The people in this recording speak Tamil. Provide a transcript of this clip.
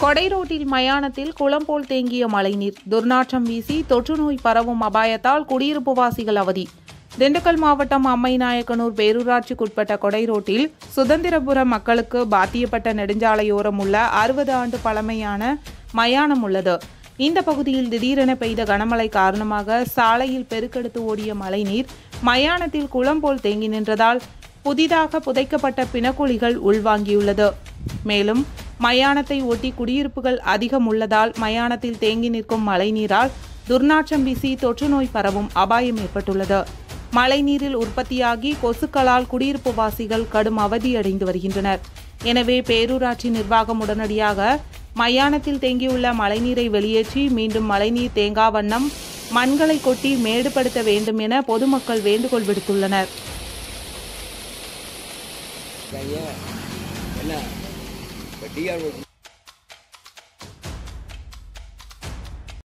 கொடை ரோட்டில் மயானத்தில் குளம் போல் தேங்கிய மழைநீர் துர்நாற்றம் வீசி தொற்றுநோய் பரவும் அபாயத்தால் குடியிருப்பு வாசிகள் அவதி திண்டுக்கல் மாவட்டம் அம்மைநாயக்கனூர் பேரூராட்சிக்குட்பட்ட கொடை ரோட்டில் சுதந்திரபுரம் மக்களுக்கு பாத்தியப்பட்ட நெடுஞ்சாலையோரம் உள்ள அறுபது ஆண்டு பழமையான மயானம் உள்ளது இந்த பகுதியில் திடீரென பெய்த கனமழை காரணமாக சாலையில் பெருக்கெடுத்து ஓடிய மழைநீர் மயானத்தில் குளம் போல் தேங்கி நின்றதால் புதிதாக புதைக்கப்பட்ட பிணக்குழிகள் உள்வாங்கியுள்ளது மேலும் மயானத்தை ஒட்டி குடியிருப்புகள் அதிகம் உள்ளதால் மயானத்தில் தேங்கி நிற்கும் மழைநீரால் துர்நாற்றம் வீசி தொற்றுநோய் பரவும் அபாயம் ஏற்பட்டுள்ளது மழைநீரில் உற்பத்தியாகி கொசுக்களால் குடியிருப்பு வாசிகள் கடும் அவதியடைந்து வருகின்றனர் எனவே பேரூராட்சி நிர்வாகம் உடனடியாக மயானத்தில் தேங்கியுள்ள மழைநீரை வெளியேற்றி மீண்டும் மழைநீர் தேங்கா வண்ணம் மண்களை கொட்டி மேடுபடுத்த வேண்டும் என பொதுமக்கள் வேண்டுகோள் விடுத்துள்ளனர் இருக்காங்க என்ன இப்போ டிஆர்